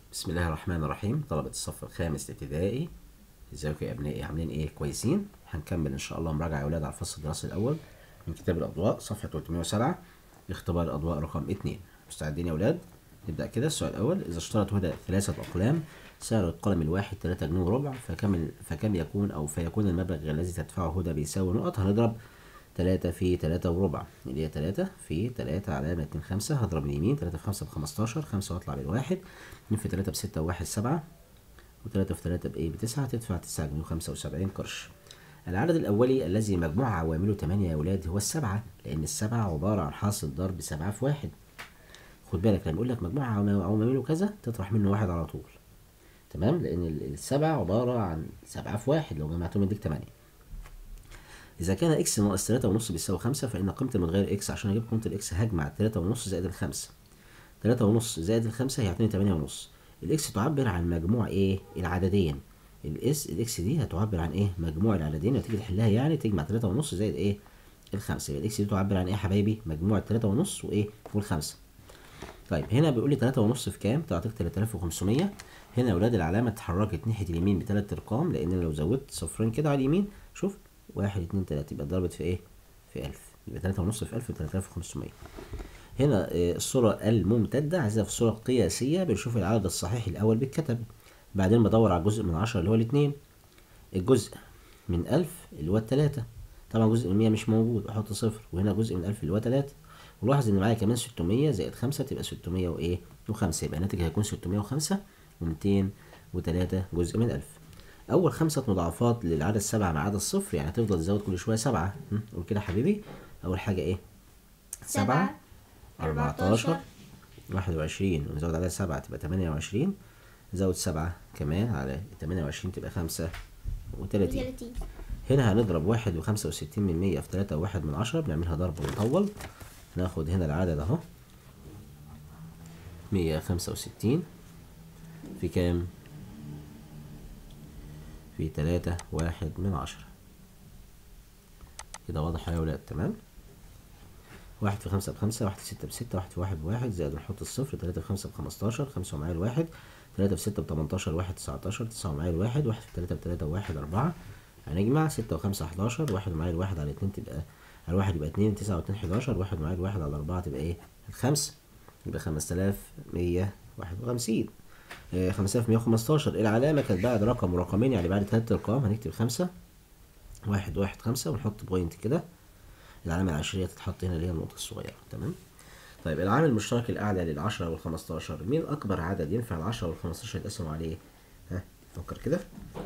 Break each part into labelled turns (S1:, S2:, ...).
S1: بسم الله الرحمن الرحيم طلبة الصف الخامس الابتدائي ازيكم يا ابنائي عاملين ايه كويسين هنكمل ان شاء الله مراجعة يا اولاد على الفصل الدراسي الاول من كتاب الاضواء صفحة 307 اختبار الاضواء رقم 2 مستعدين يا اولاد نبدأ كده السؤال الاول اذا اشترت هدى ثلاثة اقلام سعر القلم الواحد 3 جنيه وربع فكم فكم يكون او فيكون المبلغ الذي تدفعه هدى بيساوي نقط هنضرب تلاتة في تلاتة وربع اللي هي تلاتة في تلاتة علامة اتنين خمسة هضرب اليمين تلاتة في خمسة بخمستاشر خمسة واطلع بالواحد اتنين في تلاتة بستة وواحد سبعة وتلاتة في تلاتة بإيه بتسعة تدفع تسعة جنيه وخمسة وسبعين قرش العدد الأولي الذي مجموع عوامله تمانية يا ولاد هو السبعة لأن السبعة عبارة عن حاصل ضرب سبعة في واحد خد بالك لما يقول لك مجموع عوام- عوامله كذا تطرح منه واحد على طول تمام لأن ال- السبعة عبارة عن سبعة في واحد لو جمعتهم يديك تمانية إذا كان إكس ناقص تلاتة ونص بيساوي خمسة فإن قيمة المتغير إكس عشان أجيب قيمة الإكس هجمع التلاتة ونص زائد الخمسة تلاتة ونص زائد الخمسة هيعطيني تمانية ونص الإكس تعبر عن مجموع إيه العددين الإس الإكس دي هتعبر عن إيه مجموع العددين وتيجي تحلها يعني تجمع تلاتة ونص زائد إيه الخمسة يبقى الإكس دي تعبر عن إيه يا حبايبي مجموع التلاتة ونص وإيه والخمسة طيب هنا بيقول لي تلاتة ونص في كام تعطيك تلاتة آلاف وخمسمية هنا يا ولاد العلامة اتحركت ناحية اليمين بتلات أرقام لأن أنا لو زودت صفرين كده على اليمين شوف واحد اتنين تلاتة يبقى ضربت في إيه في ألف يبقى تلاتة ونص في ألف بتلاتة آلاف وخمسمية هنا آه، الصورة الممتدة عايزها في صورة قياسية بنشوف العدد الصحيح الأول بيتكتب بعدين بدور على الجزء من عشرة اللي هو الاتنين الجزء من ألف اللي هو التلاتة طبعا جزء من مية مش موجود أحط صفر وهنا جزء من ألف اللي هو تلاتة ولاحظ إن معايا كمان ستمية زائد خمسة تبقى ستمية وإيه وخمسة يبقى الناتج هيكون ستمية وخمسة وميتين وتلاتة جزء من ألف أول خمسة مضاعفات للعدد سبعة مع عدد صفر يعني هتفضل تزود كل شوية سبعة هم؟ قول كده يا حبيبي أول حاجة إيه سبعة أربعتاشر واحد وعشرين ونزود عليها سبعة تبقى تمانية وعشرين نزود سبعة كمان على تمانية وعشرين تبقى خمسة وتلاتين
S2: وتلاتين
S1: هنا هنضرب واحد وخمسة وستين من مية في تلاتة وواحد من عشرة بنعملها ضرب مطول ناخد هنا العدد اهو مية خمسة وستين في كام؟ في تلاتة واحد من عشرة كده واضح يا ولاد تمام؟ واحد في خمسة بخمسة واحد في ستة بستة واحد في واحد بواحد زائد نحط الصفر تلاتة في خمسة بخمستاشر خمسة ومعايا الواحد تلاتة في ستة بتمنتاشر واحد تسعتاشر تسعة ومعايا الواحد واحد في تلاتة بتلاتة وواحد أربعة هنجمع ستة وخمسة حداشر واحد ومعايا الواحد على اتنين تبقى على الواحد يبقى اتنين تسعة واتنين حداشر واحد ومعايا الواحد على أربعة تبقى ايه الخمسة يبقى خمسة آلاف مية واحد وخمسين خمسة آلاف مية وخمستاشر العلامة كانت بعد رقم ورقمين يعني بعد تلات أرقام هنكتب خمسة واحد واحد خمسة ونحط بوينت كده العلامة العشرية تتحط هنا اللي هي النقطة الصغيرة تمام طيب العامل المشترك الأعلى للعشرة والخمستاشر مين أكبر عدد ينفع العشرة والخمستاشر يتقسموا عليه؟ ها فكر كده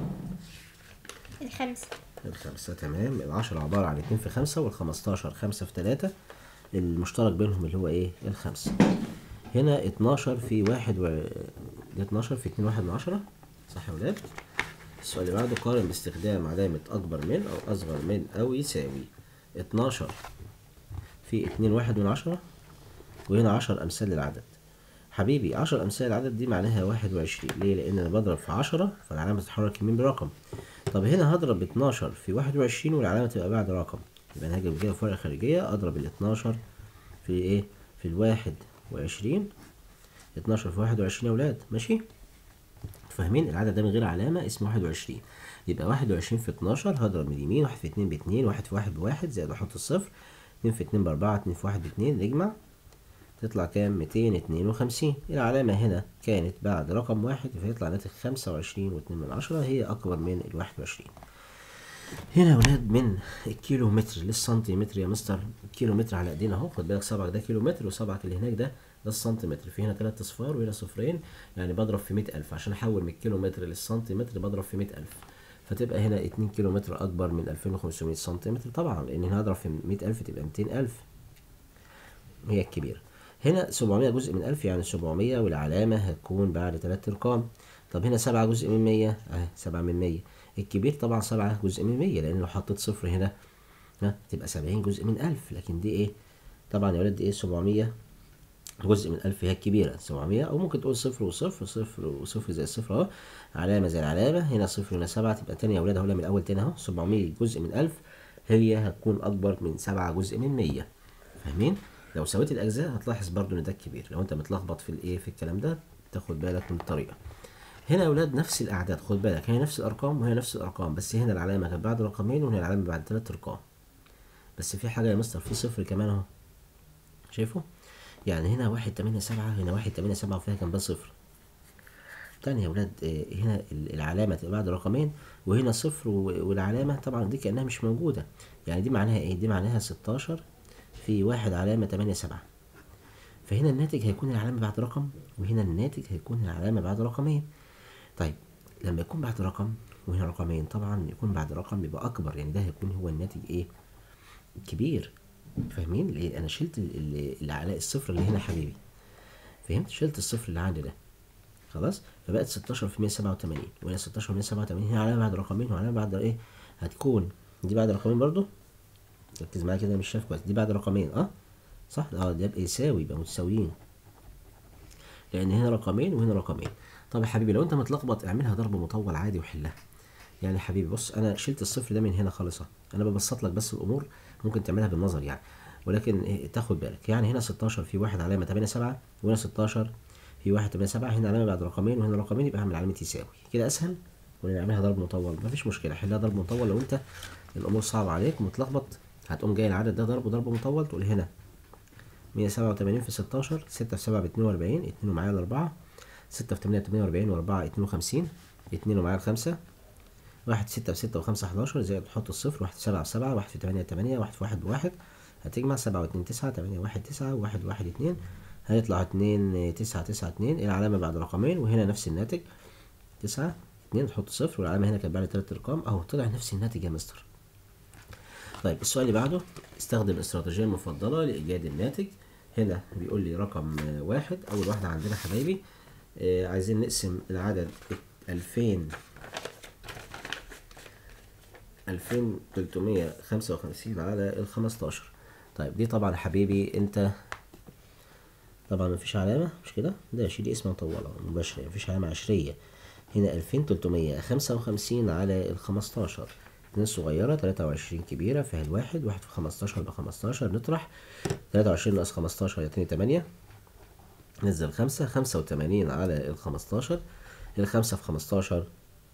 S2: الخمسة
S1: الخمسة تمام العشرة عبارة عن اتنين في خمسة والخمستاشر خمسة في تلاتة المشترك بينهم اللي هو ايه الخمسة هنا اتناشر في واحد و ده اتناشر في اتنين واحد من عشرة صح يا ولاد السؤال اللي بعده قارن باستخدام علامة أكبر من أو أصغر من أو يساوي اتناشر في اتنين واحد من عشرة وهنا عشر أمثال للعدد حبيبي عشر أمثال العدد دي معناها واحد وعشرين ليه؟ لأن أنا بضرب في عشرة فالعلامة تتحرك يمين برقم طب هنا هضرب اتناشر في واحد وعشرين والعلامة تبقى بعد رقم يبقى أنا هاجي كده في ورقة خارجية أضرب الاتناشر في إيه؟ في الواحد وعشرين اتناشر في واحد وعشرين يا ولاد ماشي؟ فاهمين العدد ده من غير علامة اسمه واحد وعشرين يبقى واحد وعشرين في اتناشر هضرب من اليمين واحد في اتنين باتنين واحد في واحد بواحد زائد أحط الصفر اتنين في اتنين بأربعة اتنين في واحد باتنين نجمع تطلع كام ميتين اتنين وخمسين العلامة هنا كانت بعد رقم واحد فيطلع ناتج خمسة وعشرين واتنين من عشرة هي أكبر من الواحد وعشرين هنا يا ولاد من الكيلو متر للسنتيمتر يا مستر الكيلو متر على ايدينا اهو خد بالك صبعك ده كيلو متر وصبعك اللي هناك ده ده السنتيمتر في هنا تلات اصفار وهنا صفرين يعني بضرب في مية ألف عشان أحول من الكيلو متر للسنتيمتر بضرب في مية ألف فتبقى هنا اتنين كيلو متر أكبر من ألفين وخمسمية سنتيمتر طبعا لأن هنا هضرب في مية ألف تبقى ميتين ألف هي الكبيرة هنا 700 جزء من 1000 يعني 700 والعلامة هتكون بعد تلات أرقام طب هنا 7 جزء من 100 أهي 7 من 100 الكبير طبعا 7 جزء من 100 لأن لو حطيت صفر هنا ها تبقى 70 جزء من 1000 لكن دي إيه طبعا يا ولاد دي إيه 700 جزء من 1000 هي الكبيرة 700 أو ممكن تقول صفر وصفر صفر وصفر زي الصفر أهو علامة زي العلامة هنا صفر هنا 7 تبقى تاني يا ولاد هقولها من الأول تاني أهو 700 جزء من 1000 هي هتكون أكبر من 7 جزء من 100 فاهمين؟ لو سويت الاجزاء هتلاحظ برضو ان ده الكبير لو انت متلخبط في الايه في الكلام ده تاخد بالك من الطريقة هنا يا أولاد نفس الأعداد خد بالك هي نفس الأرقام وهي نفس الأرقام بس هنا العلامة كانت بعد رقمين وهنا العلامة بعد تلات أرقام بس في حاجة يا مستر في صفر كمان أهو شايفه يعني هنا واحد تمانية سبعة هنا واحد تمانية سبعة وفيها كان بقى صفر تاني يا ولاد آه، هنا ال- العلامة تبقى بعد رقمين وهنا صفر و- والعلامة طبعا دي كأنها مش موجودة يعني دي معناها ايه دي معناها ستاشر في واحد علامة تمانية سبعة فهنا الناتج هيكون العلامة بعد رقم وهنا الناتج هيكون العلامة بعد رقمين طيب لما يكون بعد رقم وهنا رقمين طبعا يكون بعد رقم يبقى أكبر يعني ده هيكون هو الناتج ايه كبير فاهمين ليه انا شلت ال- ال- العلاء الصفر اللي هنا يا حبيبي فهمت شلت الصفر اللي عندي ده خلاص فبقت 16 في 187 وهنا 16 في 187 هنا علامه بعد رقمين وعلامه بعد ايه هتكون دي بعد رقمين برضو ركز معايا كده مش شايف كويس دي بعد رقمين اه صح اه ده يبقى يساوي يبقى متساويين لان هنا رقمين وهنا رقمين طب يا حبيبي لو انت متلخبط اعملها ضرب مطول عادي وحلها يعني يا حبيبي بص انا شلت الصفر ده من هنا خالص اهو انا ببسط لك بس الامور ممكن تعملها بالنظر يعني ولكن إيه تاخد بالك يعني هنا 16 في واحد علامه 8 7 وهنا 16 في واحد 8 7 هنا علامه بعد رقمين وهنا رقمين يبقى اعمل علامه يساوي كده اسهل ولا نعملها ضرب مطول مفيش مشكله حلها ضرب مطول لو انت الامور صعبه عليك ومتلخبط هتقوم جاي العدد ده ضربه ضرب مطول تقول هنا 187 في 16 6 في 7 ب 42 2 ومعايا الأربعة 6 في 8 48 و4 52 2 ومعايا الخمسة واحد ستة في ستة وخمسة حداشر زائد تحط الصفر واحد في سبعة في سبعة واحد في تمانية تمانية واحد في واحد بواحد هتجمع سبعة واتنين تسعة تمانية واحد تسعة واحد واحد اتنين هيطلع اتنين تسعة تسعة اتنين العلامة بعد رقمين وهنا نفس الناتج تسعة اتنين تحط صفر والعلامة هنا كانت بعد تلات أرقام أهو طلع نفس الناتج يا مستر طيب السؤال اللي بعده استخدم الاستراتيجية المفضلة لإيجاد الناتج هنا بيقول لي رقم آه، واحد أول واحدة عندنا حبايبي آه عايزين نقسم العدد ألفين ألفين تلتمية خمسة وخمسين على الخمستاشر طيب دي طبعا حبيبي انت طبعا مفيش علامة مش كده ده شيل اسم مطولة مباشرة مفيش علامة عشرية هنا ألفين تلتمية خمسة وخمسين على الخمستاشر اتنين صغيرة تلاتة وعشرين كبيرة فيها الواحد واحد في خمستاشر بخمستاشر نطرح تلاتة وعشرين ناقص خمستاشر يعطيني تمانية نزل خمسة خمسة وتمانين على الخمستاشر الخمسة في خمستاشر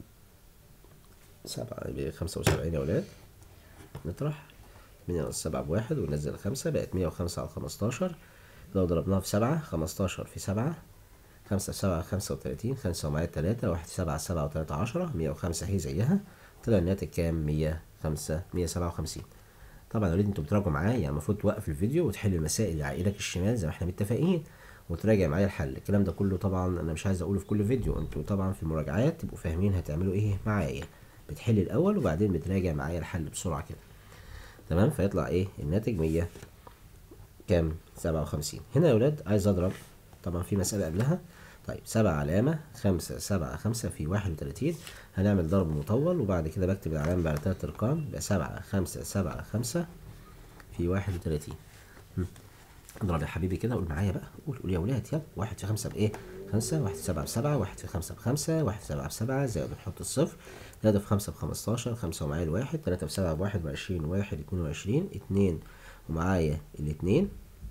S1: سبعة يبقى خمسة وسبعين يا ولاد نطرح من ناقص سبعة بواحد وننزل خمسة بقت مية وخمسة على خمستاشر لو ضربناها في سبعة خمستاشر في سبعة خمسة في سبعة خمسة وتلاتين خمسة ومعايا تلاتة واحد في سبعة سبعة وتلاتة عشرة مية وخمسة هي زيها طلع الناتج كام مية خمسة مية سبعة وخمسين طبعا يا ولاد انتوا بتراجعوا معايا يعني المفروض توقف الفيديو وتحل المسائل اللي على ايدك الشمال زي ما احنا متفقين وتراجع معايا الحل الكلام ده كله طبعا انا مش عايز اقوله في كل فيديو انتوا طبعا في المراجعات تبقوا فاهمين هتعملوا ايه معايا بتحل الاول وبعدين بتراجع معايا الحل بسرعه كده تمام فيطلع ايه الناتج 100 كام 57 هنا يا ولاد عايز اضرب طبعا في مساله قبلها طيب سبعة علامة خمسة سبعة خمسة في واحد وتلاتين هنعمل ضرب مطول وبعد كده بكتب العلامة بعد تلات أرقام يبقى سبعة خمسة سبعة خمسة في واحد وتلاتين اضرب يا حبيبي كده قول معايا بقى قول قول يا ولاد يلا واحد في خمسة بإيه؟ خمسة واحد في سبعة بسبعة واحد في خمسة بخمسة واحد في سبعة بسبعة زائد نحط الصفر تلاتة في خمسة بخمستاشر خمسة ومعايا الواحد تلاتة في سبعة بواحد وعشرين واحد اتنين وعشرين اتنين ومعايا الاتنين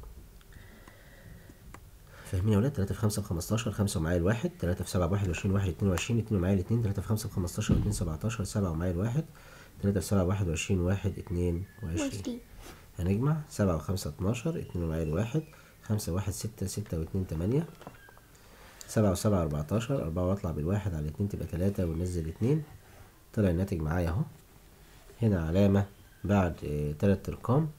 S1: فاهمين يا ولاد تلاتة في خمسة بخمستاشر خمسة ومعايا الواحد تلاتة في سبعة بواحد وعشرين واحد اتنين وعشرين اتنين ومعايا الاتنين تلاتة في خمسة بخمستاشر اتنين سبعتاشر سبعة ومعايا الواحد تلاتة في سبعة بواحد وعشرين واحد اتنين وعشرين
S2: وعشرين
S1: هنجمع سبعة وخمسة اتناشر اتنين ومعايا الواحد خمسة واحد ستة ستة واتنين تمانية سبعة وسبعة أربعتاشر أربعة وأطلع بالواحد على اتنين تبقى تلاتة وننزل اتنين طلع الناتج معايا أهو هنا علامة بعد اه تلات أرقام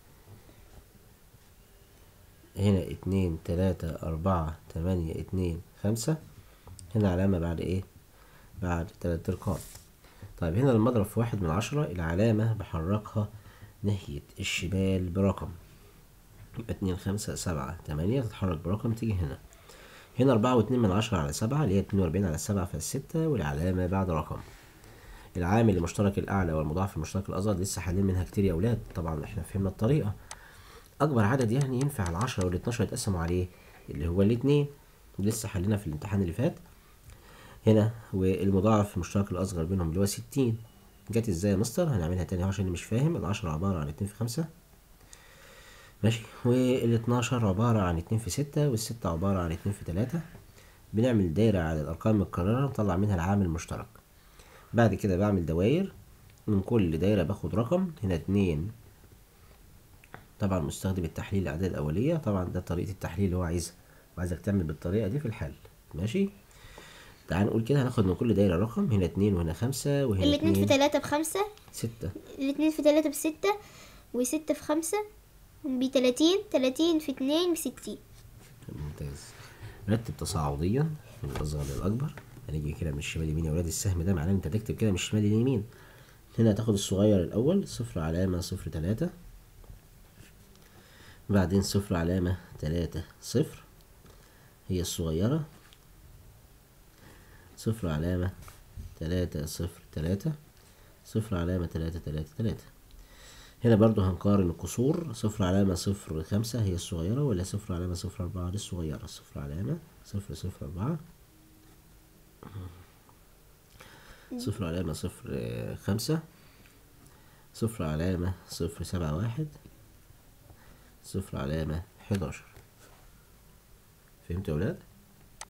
S1: هنا اتنين تلاتة أربعة تمانية اتنين خمسة هنا علامة بعد ايه بعد تلات أرقام طيب هنا لما أضرب في واحد من عشرة العلامة بحركها ناحية الشمال برقم يبقى اتنين خمسة سبعة تمانية تتحرك برقم تيجي هنا هنا أربعة واتنين من عشرة على سبعة اللي هي اتنين وأربعين على سبعة فالستة والعلامة بعد رقم العامل المشترك الأعلى والمضاعف المشترك الأصغر لسه حالين منها كتير يا أولاد طبعا احنا فهمنا الطريقة أكبر عدد يعني ينفع العشرة والاتناشر يتقسموا عليه اللي هو الاتنين لسه حلينا في الامتحان اللي فات هنا والمضاعف المشترك الأصغر بينهم اللي هو ستين جت ازاي يا مستر هنعملها تاني عشان اللي مش فاهم العشرة عبارة عن اتنين في خمسة ماشي والاتناشر عبارة عن اتنين في ستة والستة عبارة عن اتنين في تلاتة بنعمل دايرة على الأرقام المتكررة نطلع منها العامل المشترك بعد كده بعمل دواير من كل دايرة باخد رقم هنا اتنين طبعا مستخدم التحليل الأعداد الأولية طبعا ده طريقة التحليل اللي هو عايزها وعايزك تعمل بالطريقة دي في الحل ماشي تعال نقول كده هناخد من كل دايرة رقم هنا اتنين وهنا خمسة وهنا
S2: الاتنين في
S1: اتنين
S2: تلاتة بخمسة
S1: ستة
S2: الاتنين في تلاتة بستة وستة في خمسة بتلاتين تلاتين في اتنين بستين
S1: ممتاز رتب تصاعديا من الأصغر للأكبر هنيجي كده من الشمال يمين يا ولاد السهم ده معناه انت تكتب كده من الشمال لليمين هنا هتاخد الصغير الأول صفر علامة صفر تلاتة بعدين صفر علامة تلاتة صفر هي الصغيرة صفر علامة تلاتة صفر تلاتة صفر علامة تلاتة تلاتة تلاتة هنا برضو هنقارن الكسور صفر علامة صفر خمسة هي الصغيرة ولا صفر علامة صفر أربعة دي الصغيرة صفر علامة صفر صفر أربعة صفر علامة صفر آه، خمسة صفر علامة صفر سبعة واحد صفر علامة حداشر فهمتوا يا ولاد؟